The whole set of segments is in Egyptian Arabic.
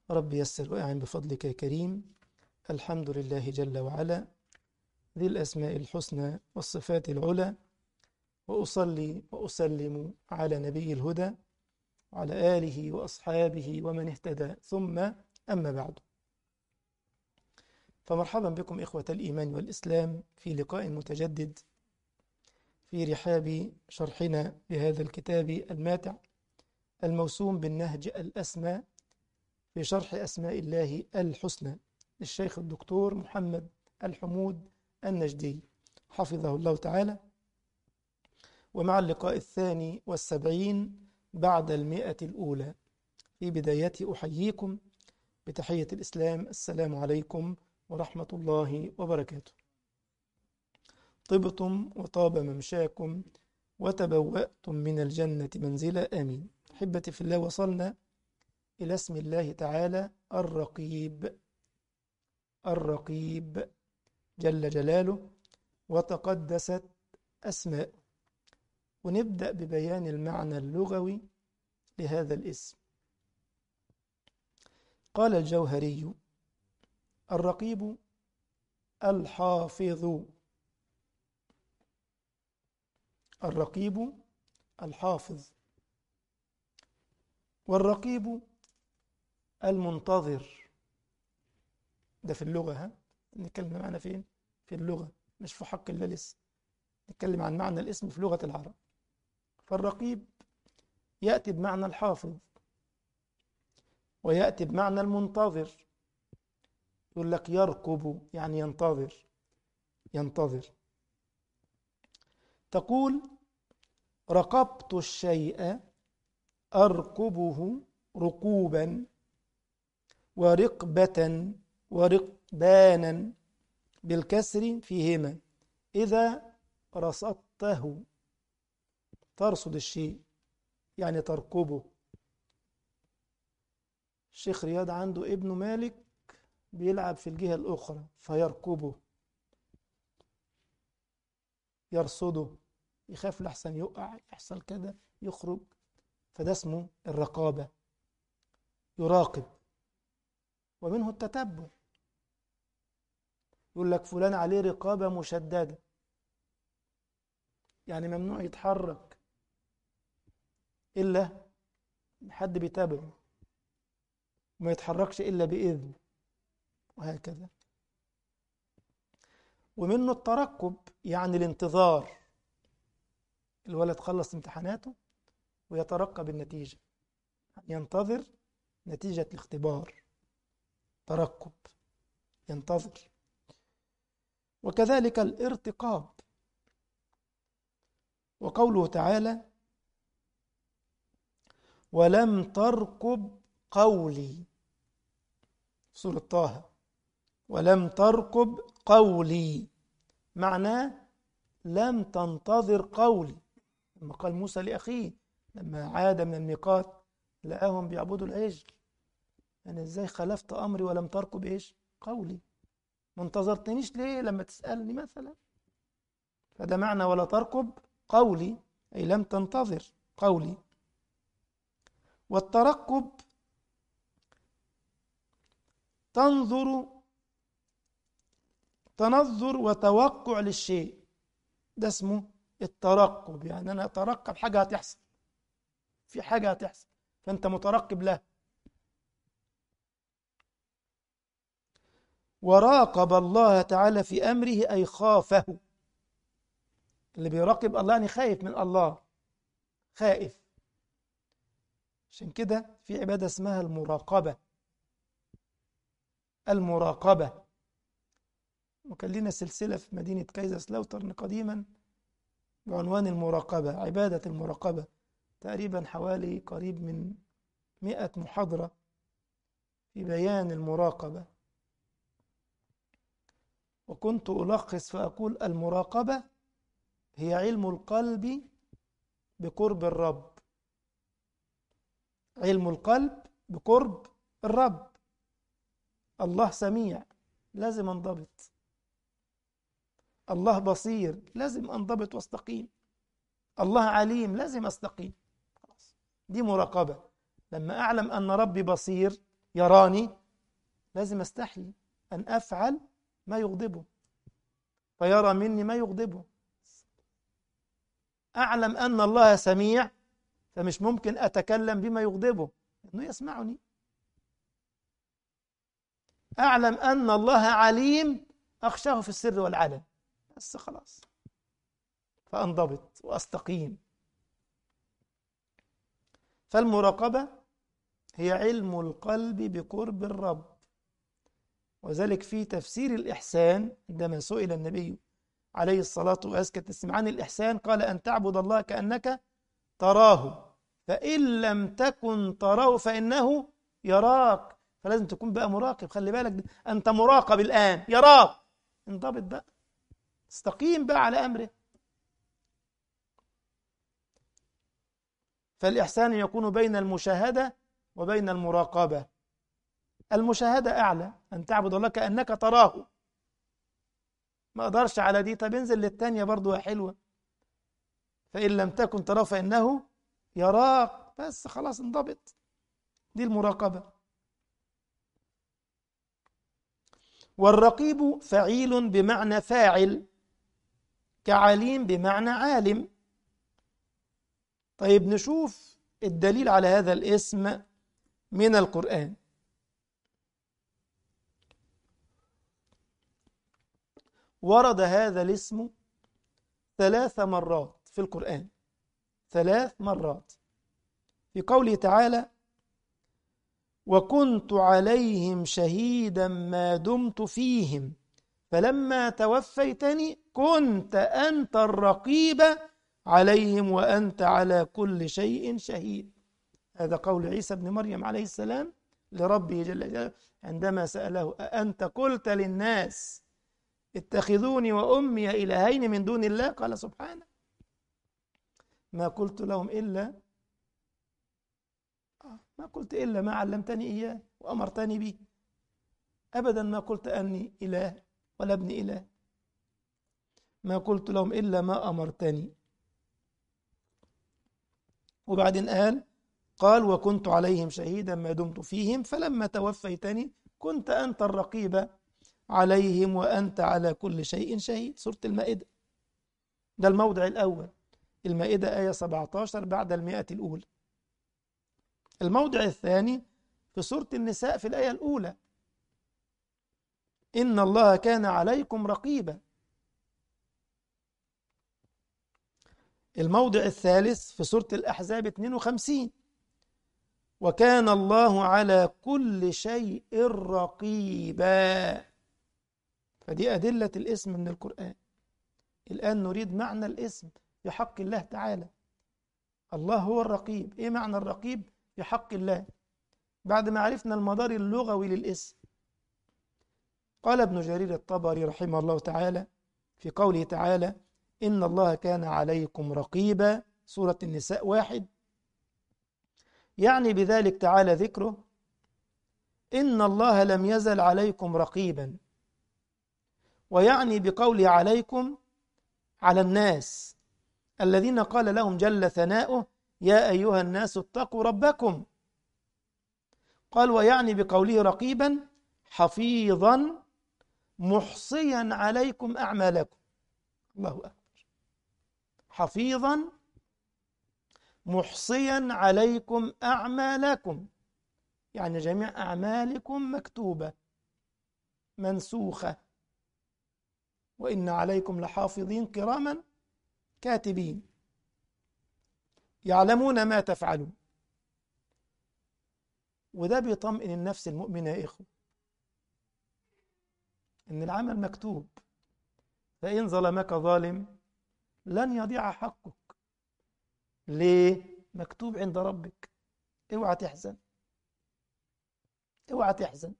رب يسر وأعن بفضلك يا كريم الحمد لله جل وعلا ذي الأسماء الحسنى والصفات العلى وأصلي وأسلم على نبي الهدى وعلى آله وأصحابه ومن اهتدى ثم أما بعد فمرحبا بكم إخوة الإيمان والإسلام في لقاء متجدد في رحاب شرحنا لهذا الكتاب الماتع الموسوم بالنهج الأسمى في شرح أسماء الله الحسنى للشيخ الدكتور محمد الحمود النجدي حفظه الله تعالى ومع اللقاء الثاني والسبعين بعد المئة الأولى في بدايته أحييكم بتحية الإسلام السلام عليكم ورحمة الله وبركاته طبتم وطاب ممشاكم وتبوأتم من الجنة منزلا آمين أحبتي في الله وصلنا إلى اسم الله تعالى الرقيب الرقيب جل جلاله وتقدست أسماء ونبدأ ببيان المعنى اللغوي لهذا الاسم قال الجوهري الرقيب الحافظ الرقيب الحافظ والرقيب المنتظر ده في اللغة ها نتكلم معنا فين في اللغة مش في حق الله لسه نتكلم عن معنى الاسم في لغة العرب فالرقيب يأتي بمعنى الحافظ ويأتي بمعنى المنتظر يقول لك يرقب يعني ينتظر ينتظر تقول رقبت الشيء أرقبه ركوبا ورقبة ورقبانا بالكسر فيهما إذا رصدته ترصد الشيء يعني تركبه الشيخ رياض عنده ابن مالك بيلعب في الجهة الأخرى فيركبه يرصده يخاف لحسن يقع يحصل كذا يخرج فده اسمه الرقابة يراقب ومنه التتبع يقول لك فلان عليه رقابة مشددة يعني ممنوع يتحرك إلا حد بيتابعه وما يتحركش إلا بإذن وهكذا ومنه الترقب يعني الانتظار الولد خلص امتحاناته ويترقب النتيجة ينتظر نتيجة الاختبار ترقب ينتظر وكذلك الارتقاب وقوله تعالى ولم ترقب قولي سورة طه ولم ترقب قولي معناه لم تنتظر قولي لما قال موسى لأخيه لما عاد من الميقات لقاهم بيعبدوا العجل يعني ازاي خلفت أمري ولم ترقب إيش قولي ما انتظرتنيش ليه لما تسألني مثلا فده معنى ولا ترقب قولي أي لم تنتظر قولي والترقب تنظر تنظر وتوقع للشيء ده اسمه الترقب يعني أنا أترقب حاجة هتحصل في حاجة هتحصل فأنت مترقب لها وراقب الله تعالى في أمره أي خافه اللي بيراقب الله يعني خايف من الله خائف عشان كده في عبادة اسمها المراقبة المراقبة وكان لنا سلسلة في مدينة كايزرسلاوترن قديما بعنوان المراقبة عبادة المراقبة تقريبا حوالي قريب من مئة محاضرة في بيان المراقبة وكنت ألخص فأقول المراقبة هي علم القلب بقرب الرب علم القلب بقرب الرب الله سميع لازم انضبط الله بصير لازم انضبط واستقيم الله عليم لازم استقيم خلاص دي مراقبة لما أعلم أن ربي بصير يراني لازم استحي أن أفعل ما يغضبه فيرى مني ما يغضبه أعلم أن الله سميع فمش ممكن أتكلم بما يغضبه إنه يسمعني أعلم أن الله عليم أخشاه في السر والعلن بس خلاص فأنضبط وأستقيم فالمراقبة هي علم القلب بقرب الرب وذلك في تفسير الإحسان عندما سئل النبي عليه الصلاة والسلام عن الإحسان قال أن تعبد الله كأنك تراه فإن لم تكن تراه فإنه يراك فلازم تكون بقى مراقب خلي بالك أنت مراقب الآن يراك انضبط بقى استقيم بقى على أمره فالإحسان يكون بين المشاهدة وبين المراقبة المشاهدة أعلى أن تعبد الله كأنك تراه ما أقدرش على دي طب انزل للتانية برضو حلوة فإن لم تكن تراه فإنه يراك بس خلاص انضبط دي المراقبة والرقيب فعيل بمعنى فاعل كعليم بمعنى عالم طيب نشوف الدليل على هذا الاسم من القرآن ورد هذا الاسم ثلاث مرات في القرآن ثلاث مرات في قوله تعالى وكنت عليهم شهيدا ما دمت فيهم فلما توفيتني كنت أنت الرقيب عليهم وأنت على كل شيء شهيد هذا قول عيسى بن مريم عليه السلام لربه جل جلاله عندما سأله أأنت قلت للناس اتخذوني وأمي إلهين من دون الله قال سبحانه ما قلت لهم إلا ما قلت إلا ما علمتني إياه وأمرتني به أبدا ما قلت أني إله ولا ابن إله ما قلت لهم إلا ما أمرتني وبعدين قال قال وكنت عليهم شهيدا ما دمت فيهم فلما توفيتني كنت أنت الرقيب عليهم وأنت على كل شيء شهيد سورة المائدة ده الموضع الأول المائدة آية 17 بعد المئة الأولى الموضع الثاني في سورة النساء في الآية الأولى إن الله كان عليكم رقيبا الموضع الثالث في سورة الأحزاب 52 وكان الله على كل شيء رقيبا فدي أدلة الاسم من القرآن الآن نريد معنى الاسم في حق الله تعالى الله هو الرقيب إيه معنى الرقيب في حق الله بعد ما عرفنا المدار اللغوي للاسم قال ابن جرير الطبري رحمه الله تعالى في قوله تعالى إن الله كان عليكم رقيبا سورة النساء واحد يعني بذلك تعالى ذكره إن الله لم يزل عليكم رقيبا ويعني بقوله عليكم على الناس الذين قال لهم جل ثناؤه يا أيها الناس اتقوا ربكم قال ويعني بقوله رقيبا حفيظا محصيا عليكم أعمالكم الله أكبر حفيظا محصيا عليكم أعمالكم يعني جميع أعمالكم مكتوبة منسوخة وإن عليكم لحافظين كراما كاتبين يعلمون ما تفعلون وده بيطمئن النفس المؤمنة يا إخوة إن العمل مكتوب فإن ظلمك ظالم لن يضيع حقك ليه؟ مكتوب عند ربك اوعى تحزن اوعى تحزن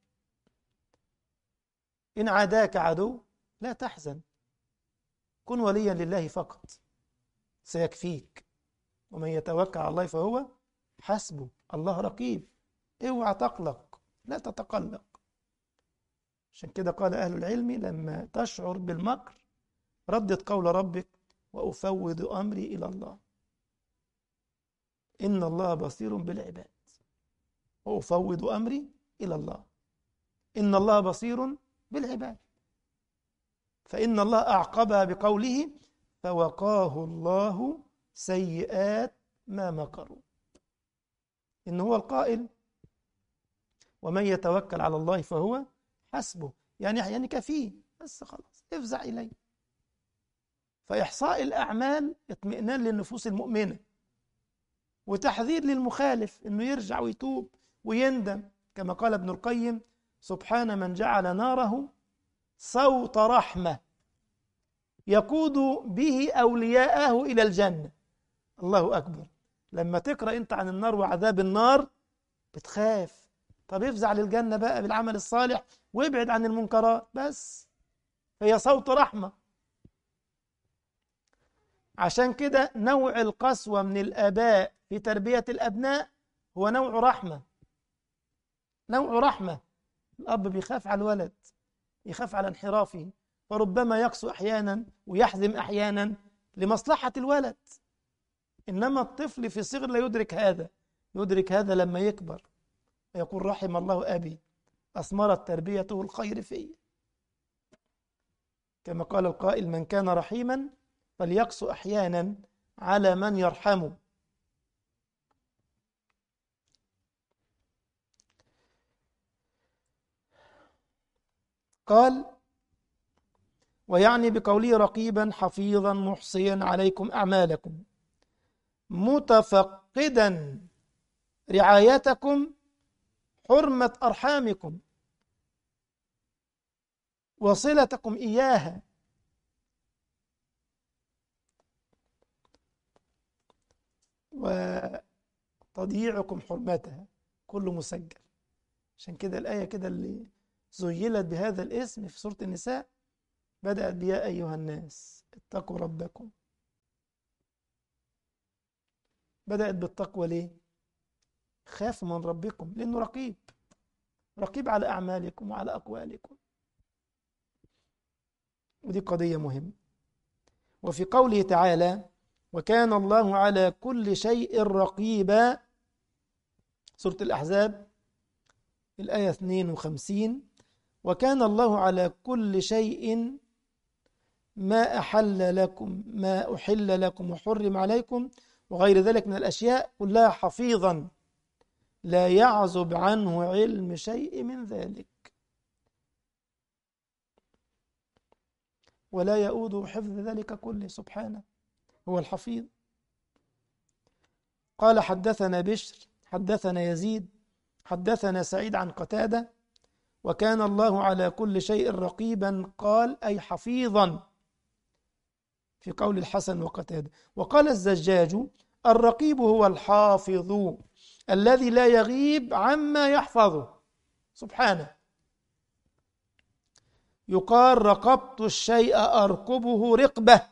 إن عاداك عدو لا تحزن كن وليا لله فقط سيكفيك ومن يتوكل على الله فهو حسبه الله رقيب اوعى تقلق لا تتقلق عشان كده قال أهل العلم لما تشعر بالمكر ردد قول ربك وأفوض أمري إلى الله إن الله بصير بالعباد وأفوض أمري إلى الله إن الله بصير بالعباد فإن الله أعقبها بقوله فوقاه الله سيئات ما مكروا إن هو القائل ومن يتوكل على الله فهو حسبه يعني يعني كفيه بس خلاص افزع إليه فإحصاء الأعمال اطمئنان للنفوس المؤمنة وتحذير للمخالف إنه يرجع ويتوب ويندم كما قال ابن القيم سبحان من جعل ناره صوت رحمة يقود به أولياءه إلى الجنة الله أكبر لما تقرأ أنت عن النار وعذاب النار بتخاف طب افزع للجنة بقى بالعمل الصالح وابعد عن المنكرات بس هي صوت رحمة عشان كده نوع القسوة من الآباء في تربية الأبناء هو نوع رحمة نوع رحمة الأب بيخاف على الولد يخاف على انحرافه فربما يقسو أحيانا ويحزم أحيانا لمصلحة الولد إنما الطفل في صغر لا يدرك هذا يدرك هذا لما يكبر ويقول رحم الله أبي أثمرت تربيته الخير في كما قال القائل من كان رحيما فليقسو أحيانا على من يرحمه قال ويعني بقوله رقيبا حفيظا محصيا عليكم أعمالكم متفقدا رعايتكم حرمة أرحامكم وصلتكم إياها وتضييعكم حرمتها كله مسجل عشان كده الآية كده اللي زيلت بهذا الاسم في سورة النساء بدأت بيا أيها الناس اتقوا ربكم بدأت بالتقوى ليه؟ خافوا من ربكم لأنه رقيب رقيب على أعمالكم وعلى أقوالكم ودي قضية مهمة وفي قوله تعالى وكان الله على كل شيء رقيبا سورة الأحزاب الآية 52 وكان الله على كل شيء ما أحل لكم ما أحل لكم وحرم عليكم وغير ذلك من الأشياء كلها حفيظا لا يعزب عنه علم شيء من ذلك ولا يؤود حفظ ذلك كله سبحانه هو الحفيظ قال حدثنا بشر حدثنا يزيد حدثنا سعيد عن قتادة وكان الله على كل شيء رقيبا قال أي حفيظا في قول الحسن وقتادة وقال الزجاج الرقيب هو الحافظ الذي لا يغيب عما يحفظه سبحانه يقال رقبت الشيء أرقبه رقبة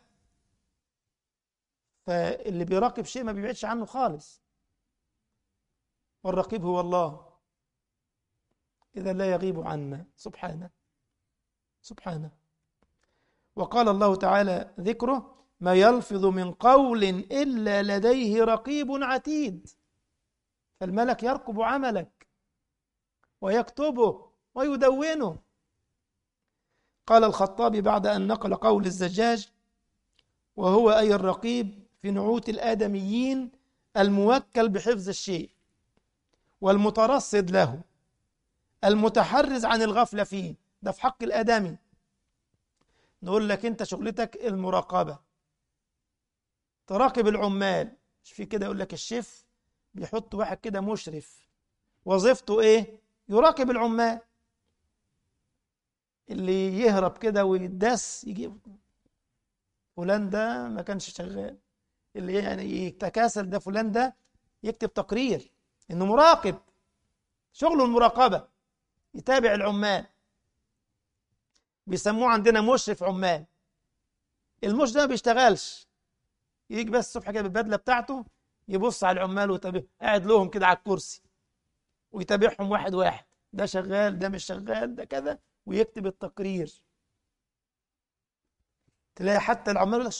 فاللي بيراقب شيء ما بيبعدش عنه خالص والرقيب هو الله إذا لا يغيب عنا سبحانه سبحانه وقال الله تعالى ذكره ما يلفظ من قول إلا لديه رقيب عتيد فالملك يرقب عملك ويكتبه ويدونه قال الخطابي بعد أن نقل قول الزجاج وهو أي الرقيب في نعوت الآدميين الموكل بحفظ الشيء والمترصد له المتحرز عن الغفلة فيه ده في حق الآدمي نقول لك أنت شغلتك المراقبة تراقب العمال مش في كده يقول لك الشيف بيحط واحد كده مشرف وظيفته ايه يراقب العمال اللي يهرب كده ويدس يجيب فلان ده ما كانش شغال اللي يعني يتكاسل ده فلان ده يكتب تقرير انه مراقب شغله المراقبه يتابع العمال بيسموه عندنا مشرف عمال المشرف ده ما بيشتغلش يجي بس الصبح كده بالبدله بتاعته يبص على العمال ويتابع قاعد لهم كده على الكرسي ويتابعهم واحد واحد ده شغال ده مش شغال ده كذا ويكتب التقرير تلاقي حتى العمال يقول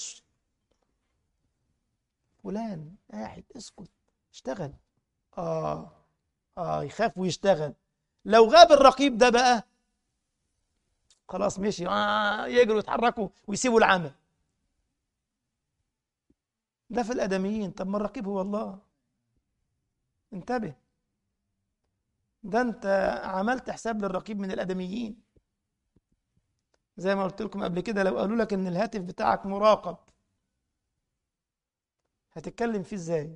فلان قاعد اسكت اشتغل اه اه يخاف ويشتغل لو غاب الرقيب ده بقى خلاص مشي آه يجروا يتحركوا ويسيبوا العمل ده في الآدميين طب ما الرقيب هو الله انتبه ده انت عملت حساب للرقيب من الآدميين زي ما قلت لكم قبل كده لو قالوا لك ان الهاتف بتاعك مراقب هتتكلم فيه ازاي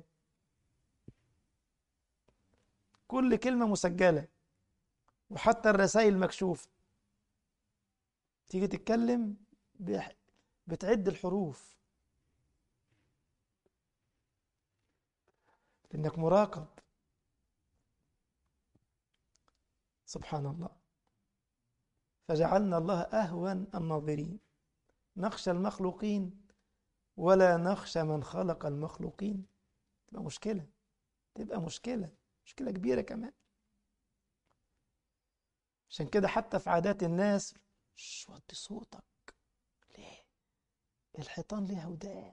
كل كلمة مسجلة وحتى الرسائل مكشوفة تيجي تتكلم بح- بتعد الحروف لأنك مراقب سبحان الله فجعلنا الله أهون الناظرين نخشى المخلوقين ولا نخشى من خلق المخلوقين تبقى مشكلة تبقى مشكلة مشكلة كبيرة كمان عشان كده حتى في عادات الناس شش وطي صوتك ليه الحيطان ليها ودان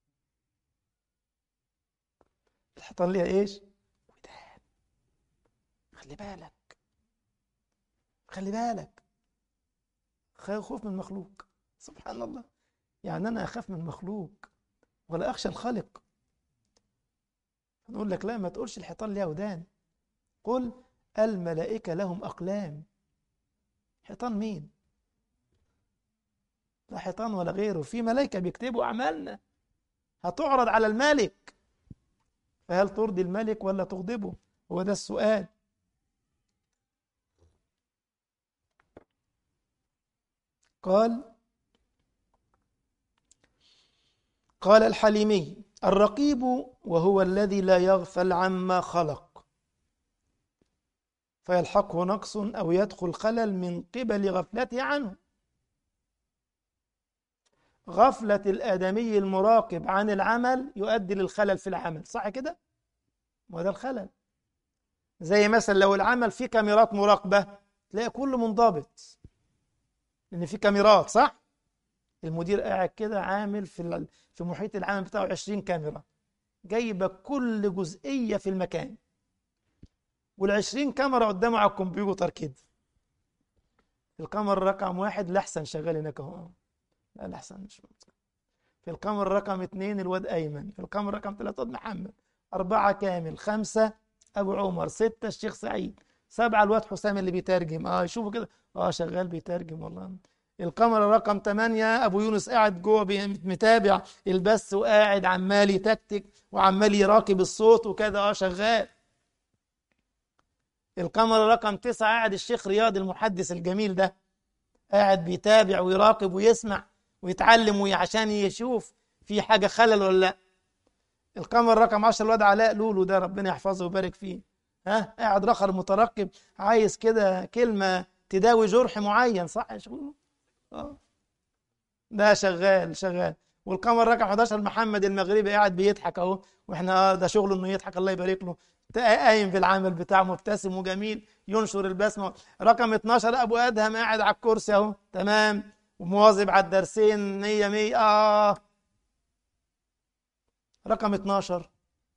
الحيطان ليها ايش ودان خلي بالك خلي بالك خ- خوف من مخلوق سبحان الله يعني انا اخاف من مخلوق ولا اخشى الخالق نقول لك لا ما تقولش الحيطان ليها ودان قل الملائكة لهم أقلام حيطان مين لا حيطان ولا غيره في ملائكة بيكتبوا أعمالنا هتعرض على الملك فهل ترضي الملك ولا تغضبه هو ده السؤال قال قال الحليمي الرقيب وهو الذي لا يغفل عما خلق فيلحقه نقص أو يدخل خلل من قبل غفلته عنه غفلة الآدمي المراقب عن العمل يؤدي للخلل في العمل صح كده؟ وهذا الخلل زي مثلا لو العمل فيه كاميرات مراقبة تلاقي كله منضبط لأن في كاميرات صح؟ المدير قاعد كده عامل في ال- في محيط العمل بتاعه 20 كاميرا جايبه كل جزئيه في المكان وال20 كاميرا قدامه على الكمبيوتر كده الكاميرا رقم واحد لحسن شغال هناك اهو لا لحسن مش ممكن. في الكاميرا رقم اثنين الواد ايمن في الكاميرا رقم ثلاثة الواد محمد أربعة كامل خمسة أبو عمر ستة الشيخ سعيد سبعة الواد حسام اللي بيترجم اه شوفوا كده اه شغال بيترجم والله الكاميرا رقم 8 ابو يونس قاعد جوه بي- متابع البث وقاعد عمال يتكتك وعمال يراقب الصوت وكذا اه شغال الكاميرا رقم 9 قاعد الشيخ رياض المحدث الجميل ده قاعد بيتابع ويراقب ويسمع ويتعلم وي- عشان يشوف في حاجة خلل ولا لا الكاميرا رقم 10 الواد علاء لولو ده ربنا يحفظه ويبارك فيه ها قاعد رخر مترقب عايز كده كلمة تداوي جرح معين صح يا شغل اه ده شغال شغال والقمر رقم 11 محمد المغربي قاعد بيضحك اهو واحنا اه ده شغله انه يضحك الله يبارك له تا- قايم في العمل بتاعه مبتسم وجميل ينشر البسمه رقم 12 ابو ادهم قاعد على الكرسي اهو تمام ومواظب على الدرسين 100 100 اه رقم 12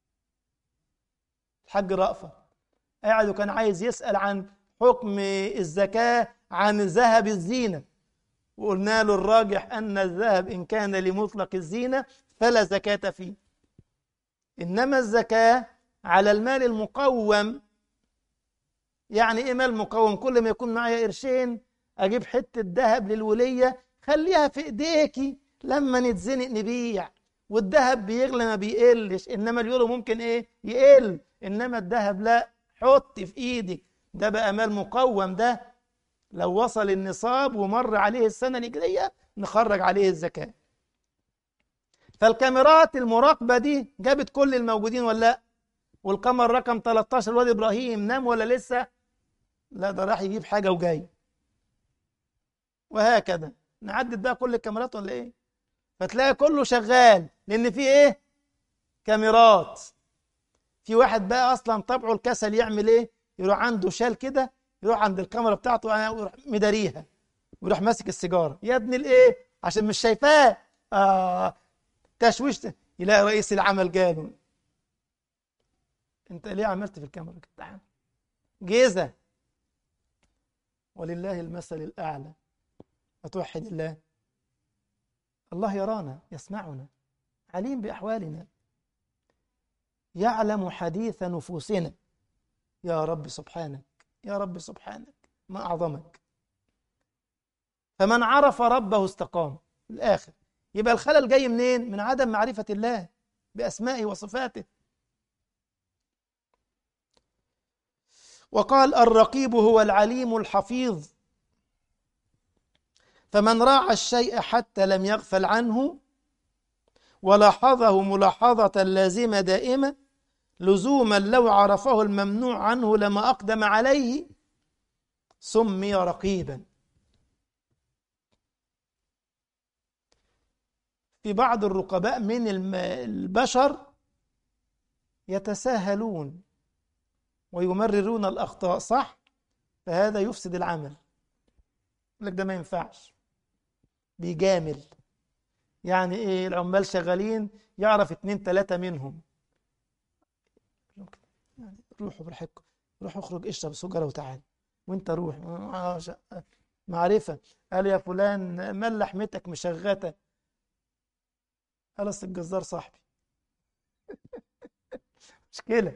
الحاج رأفت قاعد وكان عايز يسأل عن حكم الزكاة عن ذهب الزينة وقلنا له الراجح أن الذهب إن كان لمطلق الزينة فلا زكاة فيه إنما الزكاة على المال المقوم يعني إيه مال مقوم كل ما يكون معايا قرشين أجيب حتة ذهب للولية خليها في إيديكي لما نتزنق نبيع والذهب بيغلى ما بيقلش إنما اليورو ممكن إيه يقل إنما الذهب لا حط في إيدك ده بقى مال مقوم ده لو وصل النصاب ومر عليه السنة الهجرية نخرج عليه الزكاة فالكاميرات المراقبة دي جابت كل الموجودين ولا لا والقمر رقم 13 الواد إبراهيم نام ولا لسه لا ده راح يجيب حاجة وجاي وهكذا نعدد بقى كل الكاميرات ولا ايه فتلاقي كله شغال لان في ايه كاميرات في واحد بقى اصلا طبعه الكسل يعمل ايه يروح عنده شال كده يروح عند الكاميرا بتاعته ويروح مداريها ويروح ماسك السيجاره يا ابن الايه عشان مش شايفاه اه تشويش يلاقي رئيس العمل جاله انت ليه عملت في الكاميرا كده جيزه ولله المثل الأعلى أتوحد الله الله يرانا يسمعنا عليم بأحوالنا يعلم حديث نفوسنا يا رب سبحانك يا رب سبحانك ما أعظمك فمن عرف ربه استقام الآخر يبقى الخلل جاي منين؟ من عدم معرفة الله بأسمائه وصفاته وقال الرقيب هو العليم الحفيظ فمن راعى الشيء حتى لم يغفل عنه ولاحظه ملاحظة لازمة دائمة لزوما لو عرفه الممنوع عنه لما أقدم عليه سمي رقيبا في بعض الرقباء من البشر يتساهلون ويمررون الأخطاء صح فهذا يفسد العمل لك ده ما ينفعش بيجامل يعني ايه العمال شغالين يعرف اتنين تلاتة منهم يعني روحوا براحتكم روح اخرج اشرب سجرة وتعال وانت روح معرفة قال يا فلان مال لحمتك مشغتة قال اصل الجزار صاحبي مشكلة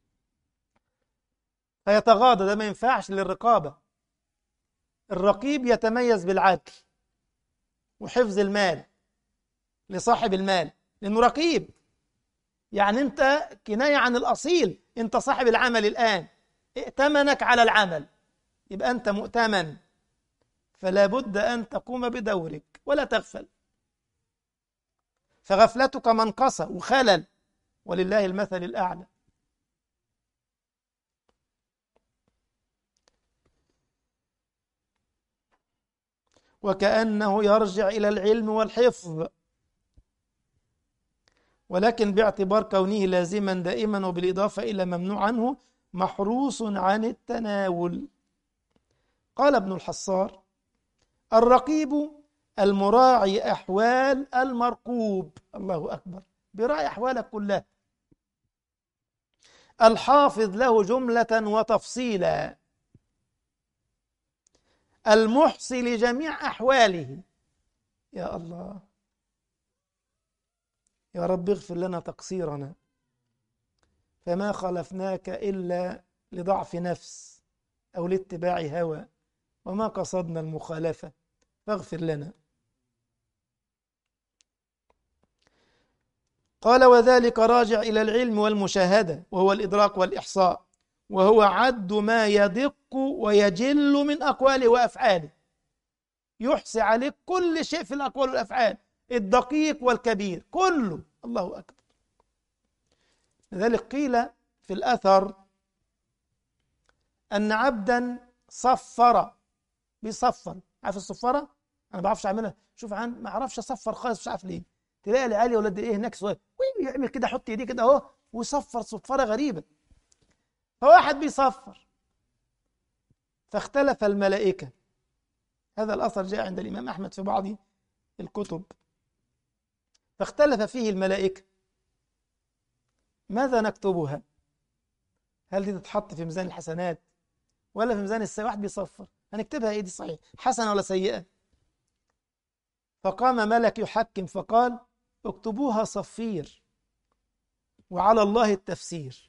فيتغاضى ده ما ينفعش للرقابة الرقيب يتميز بالعدل وحفظ المال لصاحب المال لأنه رقيب يعني أنت كناية عن الأصيل أنت صاحب العمل الآن ائتمنك على العمل يبقى أنت مؤتمن فلا بد أن تقوم بدورك ولا تغفل فغفلتك منقصة وخلل ولله المثل الأعلى وكأنه يرجع إلى العلم والحفظ ولكن باعتبار كونه لازما دائما وبالإضافة إلى ممنوع عنه محروس عن التناول قال ابن الحصار الرقيب المراعي أحوال المرقوب الله أكبر براعي أحوالك كلها الحافظ له جملة وتفصيلا المحصي لجميع أحواله يا الله يا رب اغفر لنا تقصيرنا فما خلفناك إلا لضعف نفس أو لاتباع هوى وما قصدنا المخالفة فاغفر لنا قال وذلك راجع إلى العلم والمشاهدة وهو الإدراك والإحصاء وهو عد ما يدق ويجل من أقواله وأفعاله يحصي عليك كل شيء في الأقوال والأفعال الدقيق والكبير كله الله أكبر لذلك قيل في الأثر أن عبدا صفر بيصفر عارف الصفارة؟ أنا ما بعرفش أعملها شوف عن ما أعرفش أصفر خالص مش عارف ليه تلاقي العيال يا ولاد إيه هناك صغير يعمل كده يحط إيديه كده أهو ويصفر صفارة غريبة فواحد بيصفر فاختلف الملائكة هذا الأثر جاء عند الإمام أحمد في بعض الكتب فاختلف فيه الملائكة ماذا نكتبها هل دي تتحط في ميزان الحسنات ولا في ميزان السيئات واحد بيصفر هنكتبها ايه دي صحيح حسنة ولا سيئة فقام ملك يحكم فقال اكتبوها صفير وعلى الله التفسير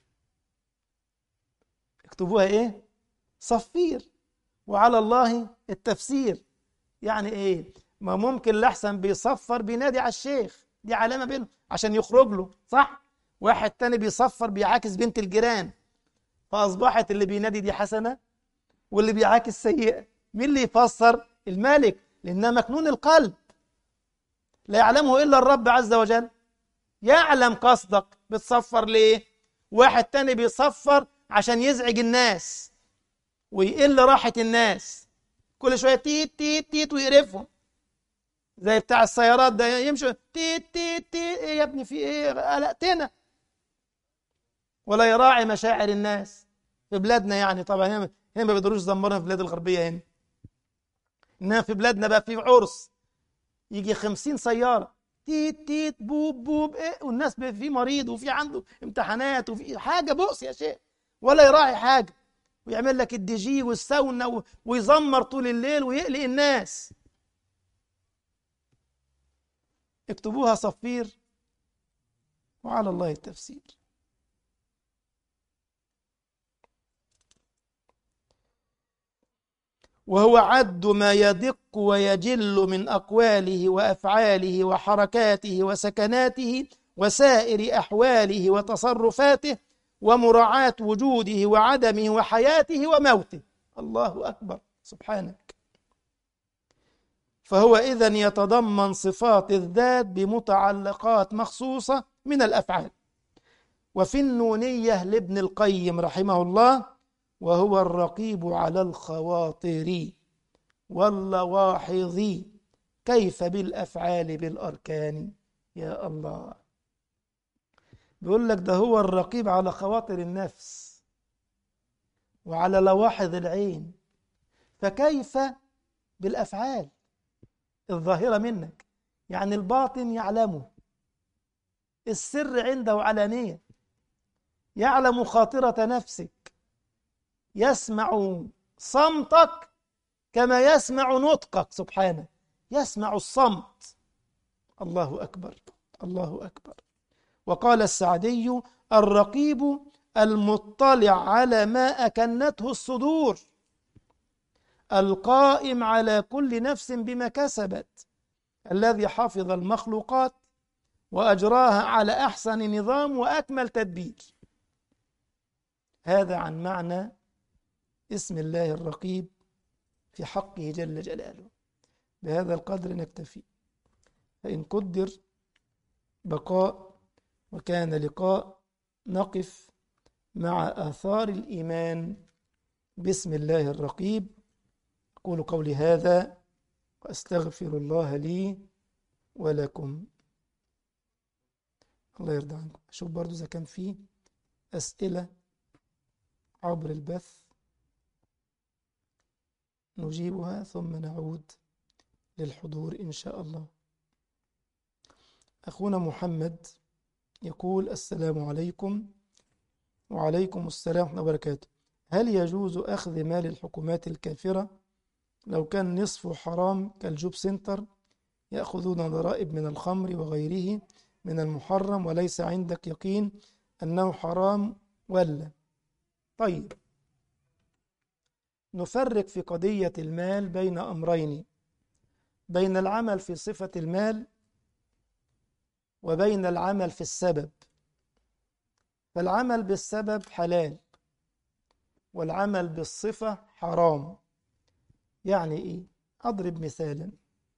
اكتبوها ايه صفير وعلى الله التفسير يعني ايه ما ممكن لحسن بيصفر بينادي على الشيخ دي علامة بينه عشان يخرج له صح واحد تاني بيصفر بيعاكس بنت الجيران فأصبحت اللي بينادي دي حسنة واللي بيعاكس سيئة مين اللي يفسر الملك لأنها مكنون القلب لا يعلمه إلا الرب عز وجل يعلم قصدك بتصفر ليه واحد تاني بيصفر عشان يزعج الناس ويقل راحة الناس كل شوية تيت تيت تيت ويقرفهم زي بتاع السيارات ده يمشي تيت تيت تيت ايه يا ابني في ايه قلقتنا ولا يراعي مشاعر الناس في بلادنا يعني طبعا هنا هنا ما بيقدروش يزمرنا في البلاد الغربية هنا انما في بلادنا بقى في عرس يجي خمسين سيارة تيت تيت بوب بوب ايه والناس في مريض وفي عنده امتحانات وفي حاجة بؤس يا شيخ ولا يراعي حاجة ويعمل لك الدي جي والساونا ويزمر طول الليل ويقلق الناس اكتبوها صفير وعلى الله التفسير وهو عد ما يدق ويجل من اقواله وافعاله وحركاته وسكناته وسائر احواله وتصرفاته ومراعاه وجوده وعدمه وحياته وموته الله اكبر سبحانك فهو اذا يتضمن صفات الذات بمتعلقات مخصوصه من الافعال وفي النونيه لابن القيم رحمه الله وهو الرقيب على الخواطر واللواحظ كيف بالافعال بالاركان يا الله بيقول لك ده هو الرقيب على خواطر النفس وعلى لواحظ العين فكيف بالافعال الظاهره منك يعني الباطن يعلمه السر عنده علانيه يعلم خاطره نفسك يسمع صمتك كما يسمع نطقك سبحانه يسمع الصمت الله اكبر الله اكبر وقال السعدي الرقيب المطلع على ما اكنته الصدور القائم على كل نفس بما كسبت الذي حفظ المخلوقات واجراها على احسن نظام واكمل تدبير هذا عن معنى اسم الله الرقيب في حقه جل جلاله بهذا القدر نكتفي فإن قدر بقاء وكان لقاء نقف مع آثار الإيمان باسم الله الرقيب أقول قولي هذا وأستغفر الله لي ولكم الله يرضى عنكم أشوف برضو إذا كان في أسئلة عبر البث نجيبها ثم نعود للحضور إن شاء الله أخونا محمد يقول السلام عليكم وعليكم السلام ورحمة الله وبركاته هل يجوز أخذ مال الحكومات الكافرة لو كان نصفه حرام كالجوب سنتر يأخذون ضرائب من الخمر وغيره من المحرم وليس عندك يقين أنه حرام ولا طيب نفرق في قضية المال بين أمرين بين العمل في صفة المال وبين العمل في السبب فالعمل بالسبب حلال والعمل بالصفة حرام يعني إيه؟ أضرب مثالا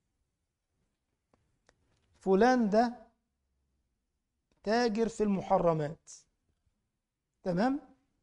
فلان ده تاجر في المحرمات تمام؟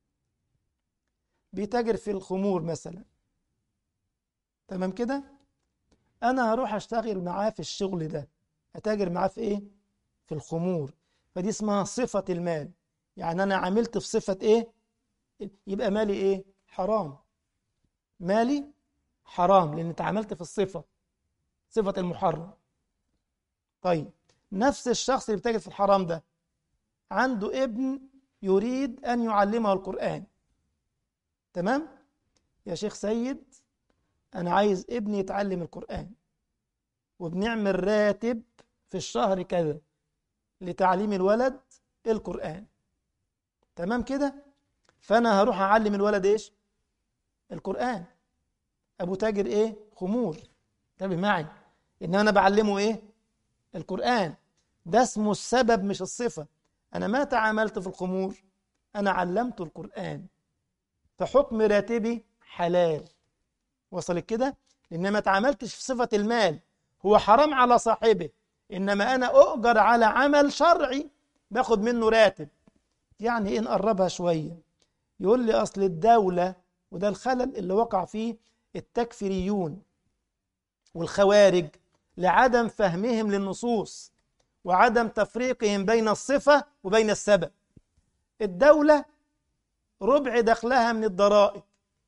بيتاجر في الخمور مثلا تمام كده انا هروح اشتغل معاه في الشغل ده اتاجر معاه في ايه في الخمور فدي اسمها صفة المال يعني انا عملت في صفة ايه يبقى مالي ايه حرام مالي حرام لان اتعاملت في الصفة صفة المحرم طيب نفس الشخص اللي بيتاجر في الحرام ده عنده ابن يريد ان يعلمه القرآن تمام يا شيخ سيد أنا عايز ابني يتعلم القرآن وبنعمل راتب في الشهر كذا لتعليم الولد القرآن تمام كده فأنا هروح أعلم الولد إيش القرآن أبو تاجر إيه خمور انتبه معي إن أنا بعلمه إيه القرآن ده اسمه السبب مش الصفة أنا ما تعاملت في الخمور أنا علمت القرآن فحكم راتبي حلال وصلت كده لان ما تعاملتش في صفه المال هو حرام على صاحبه انما انا اؤجر على عمل شرعي باخد منه راتب يعني ايه نقربها شويه يقول لي اصل الدوله وده الخلل اللي وقع فيه التكفيريون والخوارج لعدم فهمهم للنصوص وعدم تفريقهم بين الصفه وبين السبب الدوله ربع دخلها من الضرائب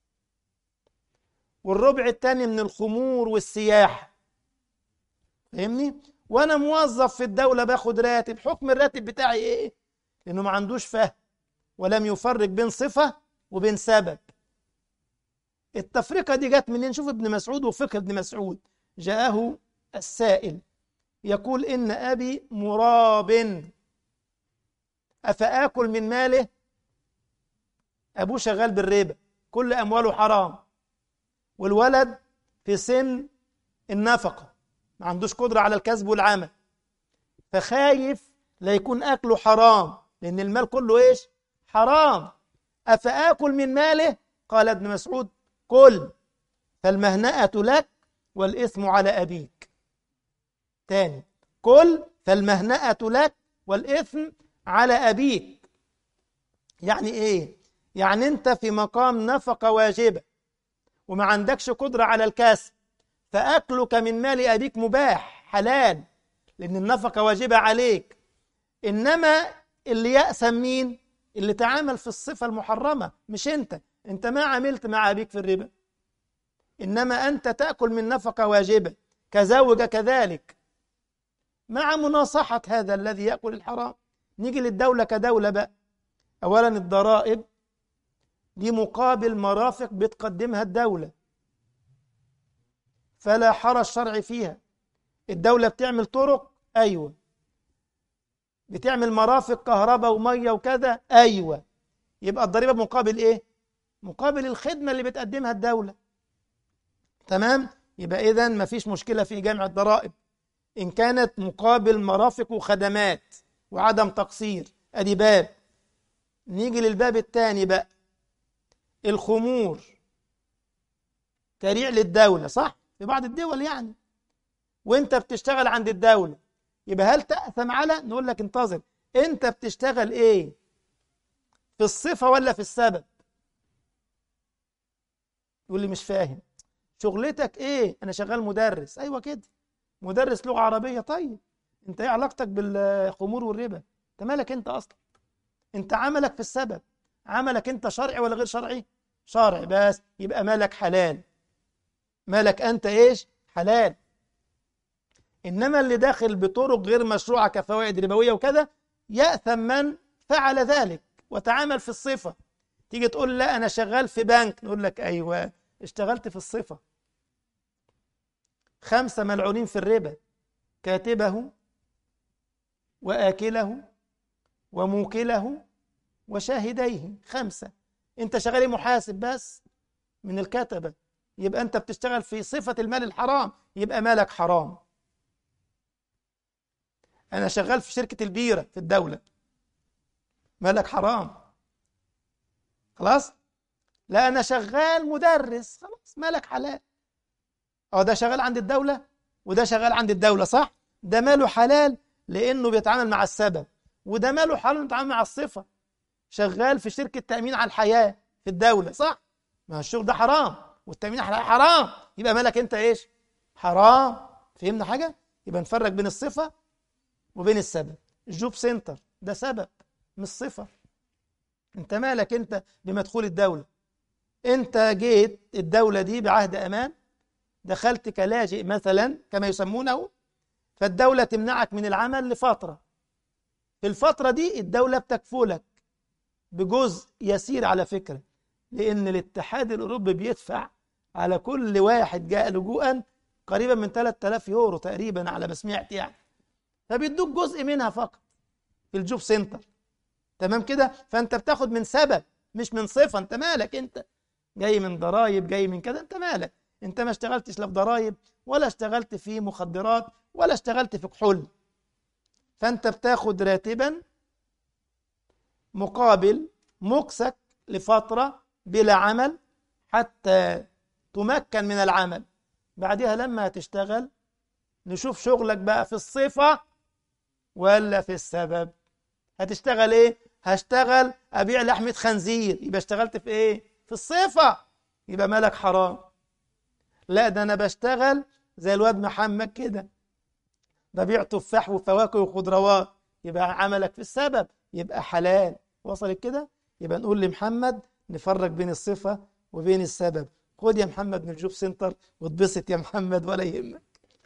والربع التاني من الخمور والسياحة فاهمني؟ وأنا موظف في الدولة باخد راتب حكم الراتب بتاعي إيه؟ لأنه ما عندوش فهم ولم يفرق بين صفة وبين سبب التفرقة دي جت منين شوف ابن مسعود وفقه ابن مسعود جاءه السائل يقول إن أبي مراب أفآكل من ماله أبوه شغال بالربا كل أمواله حرام والولد في سن النفقة ما عندوش قدرة على الكسب والعمل فخايف لا يكون أكله حرام لأن المال كله إيش حرام أفآكل من ماله قال ابن مسعود كل فالمهنأة لك والإثم على أبيك تاني كل فالمهنأة لك والإثم على أبيك يعني إيه؟ يعني أنت في مقام نفقة واجبة وما عندكش قدرة على الكسب فأكلك من مال أبيك مباح حلال لأن النفقة واجبة عليك إنما اللي يأثم مين؟ اللي تعامل في الصفة المحرمة مش أنت أنت ما عملت مع أبيك في الربا إنما أنت تأكل من نفقة واجبة كزوج كذلك مع مناصحة هذا الذي يأكل الحرام نيجي للدولة كدولة بقى أولا الضرائب دي مقابل مرافق بتقدمها الدولة فلا حرج شرعي فيها الدولة بتعمل طرق أيوة بتعمل مرافق كهرباء ومية وكذا أيوة يبقى الضريبة مقابل إيه؟ مقابل الخدمة اللي بتقدمها الدولة تمام؟ يبقى إذا مفيش مشكلة في جمع الضرائب إن كانت مقابل مرافق وخدمات وعدم تقصير أدي باب نيجي للباب الثاني بقى الخمور تريع للدولة صح؟ في بعض الدول يعني وانت بتشتغل عند الدولة يبقى هل تأثم على نقول لك انتظر انت بتشتغل ايه في الصفة ولا في السبب يقول لي مش فاهم شغلتك ايه انا شغال مدرس ايوه كده مدرس لغة عربية طيب انت ايه علاقتك بالخمور والربا انت مالك انت اصلا انت عملك في السبب عملك انت شرعي ولا غير شرعي شرعي بس يبقى مالك حلال مالك انت ايش حلال انما اللي داخل بطرق غير مشروعه كفوائد ربويه وكذا ياثم من فعل ذلك وتعامل في الصفه تيجي تقول لا انا شغال في بنك نقول لك ايوه اشتغلت في الصفه خمسه ملعونين في الربا كاتبه واكله وموكله وشاهديه خمسه انت شغال محاسب بس من الكتبه يبقى انت بتشتغل في صفه المال الحرام يبقى مالك حرام انا شغال في شركه البيره في الدوله مالك حرام خلاص لا انا شغال مدرس خلاص مالك حلال اه ده شغال عند الدوله وده شغال عند الدوله صح ده ماله حلال لانه بيتعامل مع السبب وده ماله حلال بيتعامل مع الصفه شغال في شركه تامين على الحياه في الدوله صح ما الشغل ده حرام والتامين على الحياه حرام يبقى مالك انت ايش حرام فهمنا حاجه يبقى نفرق بين الصفه وبين السبب الجوب سنتر ده سبب مش صفة انت مالك انت بمدخول الدولة انت جيت الدولة دي بعهد امان دخلت كلاجئ مثلا كما يسمونه فالدولة تمنعك من العمل لفترة في الفترة دي الدولة بتكفلك بجزء يسير على فكرة لأن الاتحاد الأوروبي بيدفع على كل واحد جاء لجوءا قريبا من 3000 يورو تقريبا على ما سمعت يعني فبيدوك جزء منها فقط في الجوب سنتر تمام كده فانت بتاخد من سبب مش من صفه انت مالك انت جاي من ضرايب جاي من كده انت مالك انت ما اشتغلتش لا في ضرايب ولا اشتغلت في مخدرات ولا اشتغلت في كحول فانت بتاخد راتبا مقابل مكسك لفتره بلا عمل حتى تمكن من العمل بعدها لما تشتغل نشوف شغلك بقى في الصفة ولا في السبب هتشتغل ايه هشتغل ابيع لحمة خنزير يبقى اشتغلت في ايه في الصفة يبقى مالك حرام لا ده انا بشتغل زي الواد محمد كده ببيع تفاح وفواكه وخضروات يبقى عملك في السبب يبقى حلال وصلت كده يبقى نقول لمحمد نفرق بين الصفة وبين السبب خد يا محمد من الجوب سنتر واتبسط يا محمد ولا يهمك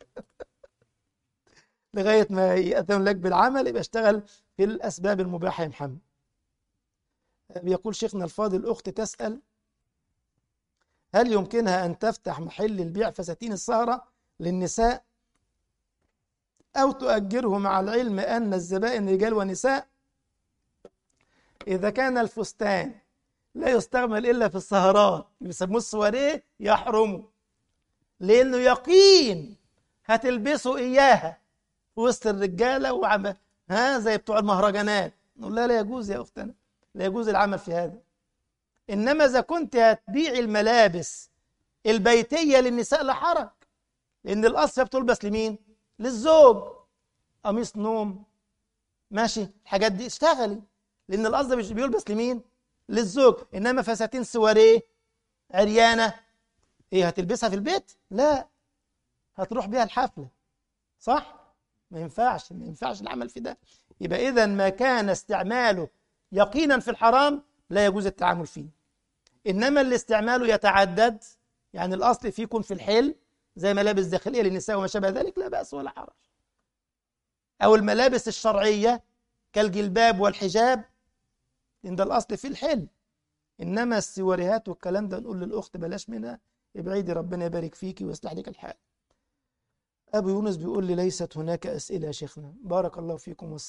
لغاية ما يأذن لك بالعمل يبقى اشتغل في الأسباب المباحة يا محمد بيقول شيخنا الفاضل الأخت تسأل هل يمكنها أن تفتح محل البيع فساتين السهرة للنساء أو تؤجره مع العلم أن الزبائن رجال ونساء إذا كان الفستان لا يستعمل إلا في السهرات بيسموه السواريه يحرمه لأنه يقين هتلبسوا إياها وسط الرجالة وعم ها زي بتوع المهرجانات نقول لا لا يجوز يا أختنا لا يجوز العمل في هذا إنما إذا كنت هتبيعي الملابس البيتية للنساء لا حرج لأن الأصل بتلبس لمين؟ للزوج قميص نوم ماشي الحاجات دي اشتغلي لأن القصد مش بيلبس لمين؟ للزوج إنما فساتين سواريه عريانة إيه هتلبسها في البيت؟ لا هتروح بيها الحفلة صح؟ ما ينفعش ما ينفعش العمل في ده يبقى إذا ما كان استعماله يقينا في الحرام لا يجوز التعامل فيه إنما اللي استعماله يتعدد يعني الأصل فيه يكون في الحل زي ملابس داخلية للنساء وما شابه ذلك لا بأس ولا حرج أو الملابس الشرعية كالجلباب والحجاب إن ده الأصل في الحل إنما السواريهات والكلام ده نقول للأخت بلاش منها ابعدي ربنا يبارك فيكي ويصلح لك الحال أبو يونس بيقول لي ليست هناك أسئلة يا شيخنا بارك الله فيكم والسلام